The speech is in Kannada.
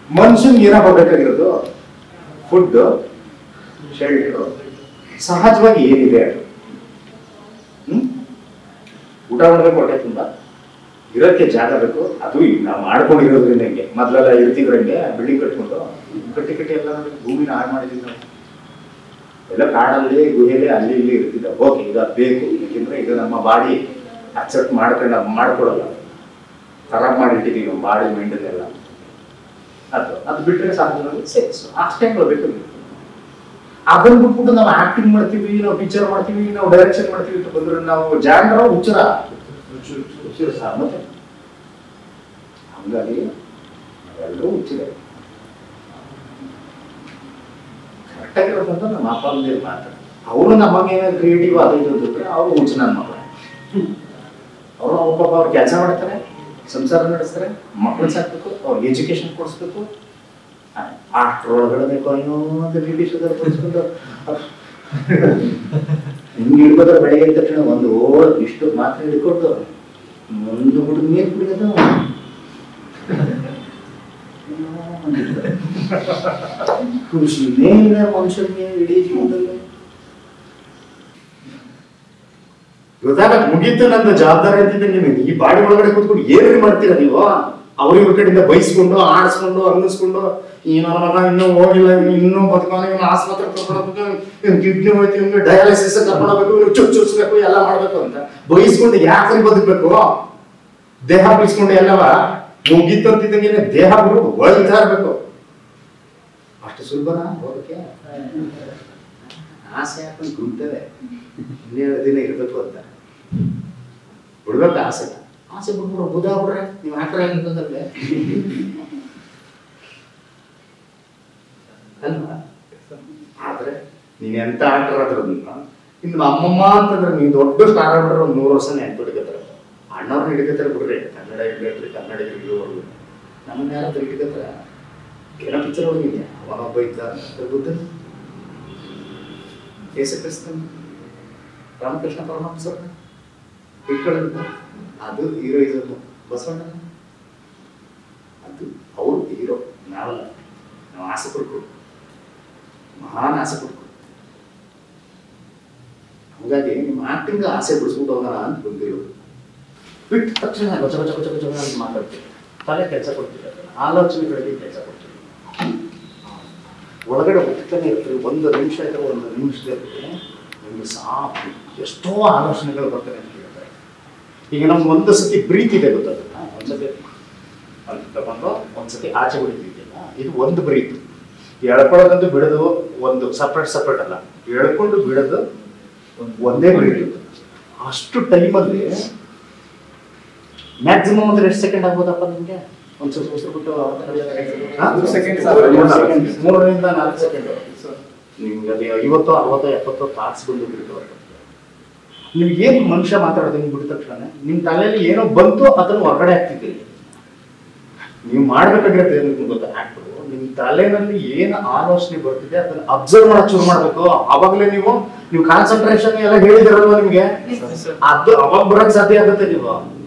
ಮನುಷ್ಯನ್ಗೆ ಏನಪ್ಪ ಬೇಕಾಗಿರೋದು ಫುಡ್ ಶೆಲ್ಟರ್ ಸಹಜವಾಗಿ ಏನಿದೆ ಅದು ಹ್ಮ್ ಊಟ ಮಾಡಬೇಕು ಹೊಟ್ಟೆ ತುಂಬ ಇರೋಕ್ಕೆ ಜಾಗ ಬೇಕು ಅದು ಈಗ ನಾವು ಮಾಡ್ಕೊಂಡಿರೋದ್ರಿಂದ ಹಿಂಗೆ ಮೊದಲೆಲ್ಲ ಇರ್ತಿದ್ರಂಗೆ ಬಿಲ್ಡಿಂಗ್ ಕಟ್ಕೊಂಡು ಕಟ್ಟಿ ಕಟ್ಟಿ ಎಲ್ಲ ನಮಗೆ ಭೂಮಿನ ಹಾಳು ಮಾಡಿದ್ವಿ ನಾವು ಎಲ್ಲ ಕಾಡಲ್ಲಿ ಗುಹೆಯಲ್ಲಿ ಅಲ್ಲಿ ಇಲ್ಲಿ ಇರ್ತಿದ್ದ ಓಕೆ ಇದು ಅದ್ ಬೇಕು ಯಾಕೆಂದ್ರೆ ಇದು ನಮ್ಮ ಬಾಡಿ ಅಕ್ಸೆಪ್ಟ್ ಮಾಡ್ಕೊಂಡು ಅದ್ ಮಾಡ್ಕೊಡಲ್ಲ ಖರಾಬ್ ಮಾಡಿಟ್ಟಿದ್ದೀವಿ ನಮ್ಮ ಬಾಡಿ ಮೈಂಡಲ್ ಎಲ್ಲ ಅದು ಅದು ಬಿಟ್ಟರೆ ಸಾಕು ಸೆಕ್ಸ್ ಅಷ್ಟೇ ಬೇಕು ಅದನ್ನ ಬಿಟ್ಬಿಟ್ಟು ನಾವು ಆಕ್ಟಿಂಗ್ ಮಾಡ್ತೀವಿ ನಾವು ಪಿಕ್ಚರ್ ಮಾಡ್ತೀವಿ ನಾವು ಡೈರೆಕ್ಷನ್ ಮಾಡ್ತೀವಿ ಅಂತ ಬಂದ್ರೆ ನಾವು ಜಾಂಡ್ರ ಹುಚ್ಚರ ಹುಚ್ಚರ ಸಹ ಮತ್ತೆ ಹಂಗಾಗಿ ಎಲ್ಲರೂ ಹುಚ್ಚಿದೆ ಕರೆಕ್ಟಾಗಿರೋದಂತ ನಮ್ಮ ಅಪ್ಪ ಅಮ್ಮಂದಿರ ಮಾತು ಅವರು ನಮಗೆ ಕ್ರಿಯೇಟಿವ್ ಅದು ಇದು ಬಿಟ್ರೆ ಅವರು ಹುಚ್ಚು ನನ್ನ ಮಕ್ಕಳು ಅವರು ಒಬ್ಬೊಬ್ಬ ಅವ್ರು ಕೆಲಸ ಮಾಡ್ತಾರೆ ಸಂಸಾರ ನಡೆಸ್ತಾರೆ ಮಕ್ಕಳು ಸಾಕ್ಬೇಕು ಅವ್ರಿಗೆ ಎಜುಕೇಶನ್ ಕೊಡಿಸ್ಬೇಕು ಅಷ್ಟ್ರೊಳಗಡೆ ಬೇಕು ಏನೋ ಅಂತ ಬ್ರಿಟಿಷ್ ಕೊಡಿಸ್ಕೊಂಡು ಹಿಂಗೆ ಹಿಡ್ಕೋತಾರೆ ಬೆಳಗ್ಗೆ ಎದ್ದ ತಕ್ಷಣ ಒಂದು ಓಡ್ ಇಷ್ಟು ಮಾತ್ರ ಹಿಡ್ಕೊಂಡು ಒಂದು ಹುಡುಗ ನೀರು ಕುಡಿಯೋದು ಖುಷಿನೇ ಇಲ್ಲ ಮನುಷ್ಯನಿಗೆ ಇಡೀ ಜೀವನದಲ್ಲಿ ಗೊತ್ತಾಗ ಮುಗೀತು ನನ್ನ ಜವಾಬ್ದಾರಿ ಅಂತಿದ್ದೆ ನೀವು ಈ ಬಾಡಿ ಒಳಗಡೆ ಕೂತ್ಕೊಂಡು ಏನ್ರಿ ಮಾಡ್ತೀರಾ ನೀವು ಅವ್ರ ಇವ್ರ ಕಡೆಯಿಂದ ಬೈಸ್ಕೊಂಡು ಆಡಿಸ್ಕೊಂಡು ಅನ್ನಿಸ್ಕೊಂಡು ಈ ನನ್ನ ಮಗ ಇನ್ನೂ ಹೋಗಿಲ್ಲ ಇವ್ನು ಇನ್ನೂ ಬದುಕೋಣ ಇವನು ಆಸ್ಪತ್ರೆ ಕರ್ಕೊಂಡು ಹೋಗ್ಬೇಕು ಕಿಡ್ನಿ ಹೋಯ್ತು ಇವ್ನಿಗೆ ಡಯಾಲಿಸಿಸ್ ಕರ್ಕೊಂಡು ಹೋಗ್ಬೇಕು ಇವ್ನು ಚುಚ್ ಚುಚ್ಬೇಕು ಎಲ್ಲ ಮಾಡ್ಬೇಕು ಅಂತ ಬೈಸ್ಕೊಂಡು ಯಾಕೆ ಬದುಕ್ಬೇಕು ದೇಹ ಬಿಡಿಸ್ಕೊಂಡು ಎಲ್ಲವ ಮುಗೀತು ಅಂತಿದ್ದಂಗೆ ದೇಹ ಬಿಡು ಒಳ್ತಾ ಇರ್ಬೇಕು ಅಷ್ಟು ಸುಲಭನಾ ಹೋಗಕ್ಕೆ ಆಸೆ ಹಾಕೊಂಡು ಗುಂತವೆ ಇನ್ನೇಳು ದಿನ ಇರಬೇಕು ಅಂತ ಬಿಡ್ಬೇಕು ಆಸೆ ಆಸೆ ಬಿಟ್ಬಿಡು ಬುಧ ಬಿಡ್ರೆ ನೀವು ಆಕ್ಟರ್ ಆಗಿರ್ತದಲ್ಲೇ ಅಲ್ವಾ ಆದ್ರೆ ನೀನ್ ಎಂತ ಆಕ್ಟರ್ ಆದ್ರೂ ಇನ್ನು ಅಮ್ಮಮ್ಮ ಅಂತಂದ್ರೆ ನೀವು ದೊಡ್ಡ ಸ್ಟಾರ್ ಆಗ್ಬಿಟ್ರೆ ಒಂದು ನೂರು ವರ್ಷ ನೆನ್ಪಿಡ್ಕತ್ತಾರೆ ಅಣ್ಣವ್ರನ್ನ ಹಿಡಿಕತ್ತಾರೆ ಬಿಡ್ರಿ ಕನ್ನಡ ಇಂಡಸ್ಟ್ರಿ ಕನ್ನಡ ಹಿಡಿಯೋವರೆಗೂ ನಮ್ಮನ್ನ ಯಾರಾದ್ರೂ ಹಿಡಿಕತ್ತರ ಏನೋ ಪಿಕ್ಚರ್ ಹೋಗಿದ್ಯಾ ಅವನೊಬ್ಬ ಇದ್ದ ಅಂತ ಬುದ್ಧನ ಯೇಸು ಕ್ರಿಸ್ತನ್ ರಾಮಕೃಷ್ಣ ಪರಮಹಂಸರನ್ನ ಇಟ್ಕೊಳ್ಳೋದು ಅದು ಹೀರೋಯಿಸಮ್ ಬಸವಣ್ಣ ಅದು ಅವ್ರು ಹೀರೋ ನಾವಲ್ಲ ನಾವು ಆಸೆ ಪಡ್ಕೊಂಡು ಮಹಾನ್ ಆಸೆ ಪಡ್ಕೊಂಡು ಹಾಗಾಗಿ ನಿಮ್ಮ ಆಕ್ಟಿಂಗ್ ಆಸೆ ಬಿಡಿಸ್ಬಿಟ್ಟು ಹೋಗೋಣ ಅಂತ ಬಂದಿರೋದು ಬಿಟ್ಟ ತಕ್ಷಣ ಗಚ ಗಚ ಗಚ ಗಚ ಅಂತ ಮಾತಾಡ್ತೀವಿ ತಲೆ ಕೆಲಸ ಕೊಡ್ತೀವಿ ಆಲೋಚನೆಗಳಿಗೆ ಕೆಲಸ ಕೊಡ್ತೀವಿ ಒಳಗಡೆ ಹೋಗ್ತಾನೆ ಇರ್ತೀವಿ ಒಂದು ನಿಮಿಷ ಇದ್ರೆ ಒಂದು ನಿಮಿಷದಲ್ಲಿ ನಿಮ್ಗೆ ಸಾಕು ಎಷ್ಟೋ ಆಲೋಚನೆಗಳು ಬರ್ತವೆ ಅಂತ ಹೇಳ್ತಾರೆ ಈಗ ನಮ್ಗೆ ಒಂದು ಸತಿ ಬ್ರೀತ್ ಇದೆ ಗೊತ್ತದಲ್ಲ ಒಂದ್ಸತಿ ಅಂತ ತಗೊಂಡು ಒಂದ್ಸತಿ ಆಚೆ ಬಿಡ್ತಿದ್ದಿಲ್ಲ ಇದು ಒಂದು ಬ್ರೀತ್ ಎಳ್ಕೊಳ್ಳೋದಂತೂ ಬಿಡೋದು ಒಂದು ಸಪ್ರೇಟ್ ಸಪ್ರೇಟ್ ಅಲ್ಲ ಎಳ್ಕೊಂಡು ಬಿಡೋದು ಒಂದೇ ಬ್ರೀತ್ ಅಷ್ಟು ಟೈಮಲ್ಲಿ ಮ್ಯಾಕ್ಸಿಮಮ್ ಅಂದ್ರೆ ಎಷ್ಟು ಸೆಕೆಂಡ್ ಆಗ್ಬೋದಪ್ಪ ನಿಮಗೆ ಒಂದು ಸ್ವಲ್ಪ ಉಸಿರು ಬಿಟ್ಟು ಹಾ? ಮೂರು second ಮೂರು second. ಮೂರರಿಂದ ನಾಲ್ಕು ಸೆಕೆಂಡ್ ನಿಮ್ಗೆ ಅದು ಐವತ್ತು ಅರವತ್ತು ಎಪ್ಪತ್ತು ತಾಸು ಬಂದು ಬಿಟ್ಟು ನಿಮ್ಗೆ ಏನು ಮನುಷ್ಯ ಮಾತಾಡೋದು ನಿಮ್ಗೆ ಬಿಟ್ಟ ತಕ್ಷಣ ನಿಮ್ಮ ತಲೆಯಲ್ಲಿ ಏನೋ ಬಂತು ಅದನ್ನು ಹೊರಗಡೆ ಹಾಕ್ತಿದ್ದೀರಿ ನೀವು ಮಾಡ್ಬೇಕಾಗಿರುತ್ತೆ ಏನು ಗೊತ್ತಾ ಆಕ್ಟು ನಿಮ್ಮ ತಲೆನಲ್ಲಿ ಏನು ಆಲೋಚನೆ ಬರ್ತಿದೆ ಅದನ್ನ ಅಬ್ಸರ್ವ್ ಮಾಡಕ್ ಶುರು ಮಾಡ್ಬೇಕು ಅವಾಗಲೇ ನೀವು ನೀವು ಕಾನ್ಸಂಟ್ರೇಷನ್ ಎಲ್ಲ ಹೇಳಿದಿರಲ್ವಾ ನಿಮ್ಗೆ ಅದು ಅವಾಗ ಬರಕ್ ಸಾಧ್ಯ ಆಗುತ್ತೆ ನೀವು